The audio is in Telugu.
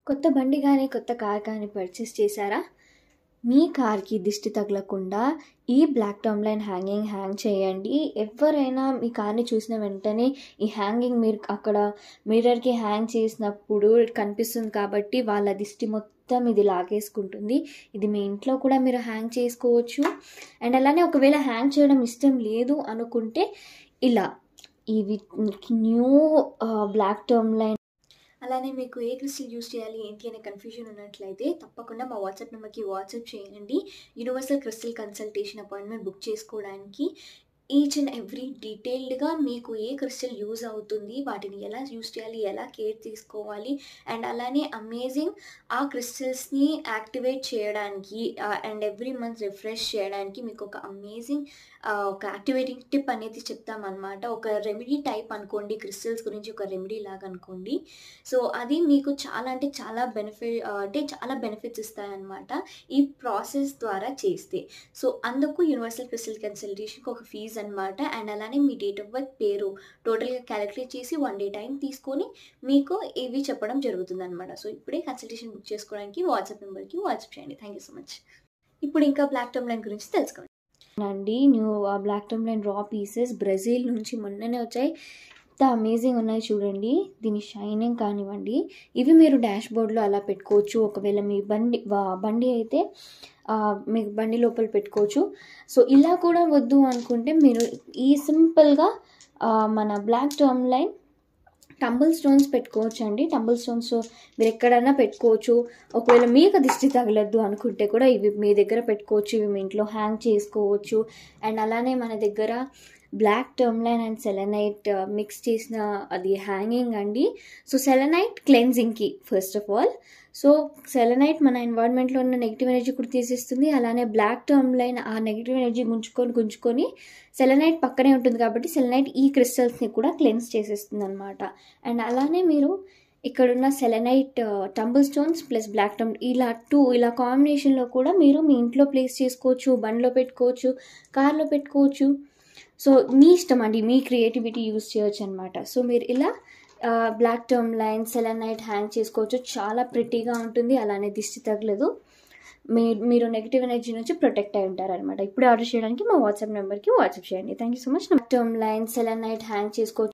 కొత్త బండి కానీ కొత్త కార్ కానీ పర్చేస్ చేశారా మీ కార్కి దిష్టి తగలకుండా ఈ black tourmaline hanging hang చేయండి ఎవరైనా మీ కార్ని చూసిన వెంటనే ఈ హ్యాంగింగ్ మీరు అక్కడ మిర్రర్కి హ్యాంగ్ చేసినప్పుడు కనిపిస్తుంది కాబట్టి వాళ్ళ దిష్టి మొత్తం ఇది లాగేసుకుంటుంది ఇది మీ ఇంట్లో కూడా మీరు హ్యాంగ్ చేసుకోవచ్చు అండ్ అలానే ఒకవేళ హ్యాంగ్ చేయడం ఇష్టం లేదు అనుకుంటే ఇలా ఇవి న్యూ బ్లాక్ టర్మ్ లైన్ అలానే మీకు ఏ క్రిస్టల్ యూస్ చేయాలి ఏంటి అనే కన్ఫ్యూజన్ ఉన్నట్లయితే తప్పకుండా మా వాట్సాప్ నెంబర్కి వాట్సాప్ చేయండి universal crystal consultation appointment book చేసుకోవడానికి ఈచ్ అండ్ ఎవ్రీ డీటెయిల్డ్గా మీకు ఏ క్రిస్టల్ యూజ్ అవుతుంది వాటిని ఎలా యూజ్ చేయాలి ఎలా కేర్ తీసుకోవాలి అండ్ అలానే అమేజింగ్ ఆ క్రిస్టల్స్ని యాక్టివేట్ చేయడానికి అండ్ ఎవ్రీ మంత్ రిఫ్రెష్ చేయడానికి మీకు ఒక అమేజింగ్ ఒక యాక్టివేటింగ్ టిప్ అనేది చెప్తామన్నమాట ఒక రెమెడీ టైప్ అనుకోండి క్రిస్టల్స్ గురించి ఒక రెమెడీ లాగా అనుకోండి సో అది మీకు చాలా అంటే చాలా బెనిఫిట్ అంటే చాలా బెనిఫిట్స్ ఇస్తాయన్నమాట ఈ ప్రాసెస్ ద్వారా చేస్తే సో అందుకు యూనివర్సల్ క్రిస్టల్ కన్సల్టేషన్కి ఒక ఫీజ్ అనమాట అండ్ అలానే మీ డేట్ ఆఫ్ బర్త్ పేరు టోటల్గా క్యాలిక్యులేట్ చేసి వన్ డే టైం తీసుకొని మీకు ఇవి చెప్పడం జరుగుతుంది అనమాట సో ఇప్పుడే కన్సల్టేషన్ బుక్ చేసుకోవడానికి వాట్సాప్ నెంబర్కి వాట్సాప్ చేయండి థ్యాంక్ యూ సో మచ్ ఇప్పుడు ఇంకా బ్లాక్ టర్మ్ లైన్ గురించి తెలుసుకోండి అండి new black tourmaline raw pieces Brazil నుంచి మొన్ననే వచ్చాయి ఎంత అమేజింగ్ ఉన్నాయి చూడండి దీని షైనింగ్ కానివ్వండి ఇవి మీరు డాష్ బోర్డ్లో అలా పెట్టుకోవచ్చు ఒకవేళ మీ బండి బండి అయితే మీకు బండి లోపల పెట్టుకోవచ్చు సో ఇలా కూడా వద్దు అనుకుంటే మీరు ఈ సింపుల్గా మన black tourmaline tumble stones పెట్టుకోవచ్చు అండి టంబుల్ స్టోన్స్ మీరు ఎక్కడైనా పెట్టుకోవచ్చు ఒకవేళ మీకు దిష్టి తగలద్దు అనుకుంటే కూడా ఇవి మీ దగ్గర పెట్టుకోవచ్చు ఇవి మీ ఇంట్లో హ్యాంగ్ చేసుకోవచ్చు అండ్ అలానే మన దగ్గర black tourmaline and selenite mix చేసిన అది హ్యాంగింగ్ అండి సో సెలనైట్ క్లెన్జింగ్కి first of all so selenite మన ఎన్వైర్న్మెంట్లో ఉన్న నెగిటివ్ ఎనర్జీ కూడా తీసేస్తుంది అలానే బ్లాక్ టర్మ్ లైన్ ఆ నెగిటివ్ ఎనర్జీ గుంజుకొని గుంజుకొని సెలనైట్ పక్కనే ఉంటుంది కాబట్టి సెలనైట్ ఈ క్రిస్టల్స్ని కూడా క్లెన్స్ చేసేస్తుంది అనమాట అండ్ అలానే మీరు ఇక్కడున్న selenite tumble stones plus black టమ్ ఇలా టూ ఇలా కాంబినేషన్లో కూడా మీరు మీ ఇంట్లో ప్లేస్ చేసుకోవచ్చు బండ్లో పెట్టుకోవచ్చు కార్లో పెట్టుకోవచ్చు సో మీ ఇష్టం అండి మీ క్రియేటివిటీ యూస్ చేయొచ్చు అనమాట సో మీరు ఇలా black tourmaline selenite hang చేసుకోవచ్చు చాలా ప్రిటీగా ఉంటుంది అలానే దిష్టి తగలదు మీ మీరు నెగిటివ్ ఎనర్జీ నుంచి ప్రొటెక్ట్ అయి ఉంటారు అనమాట ఇప్పుడు ఆర్డర్ చేయడానికి మా వాట్సాప్ నెంబర్కి వాట్సాప్ చేయండి thank you so much tourmaline selenite hang చేసుకోవచ్చు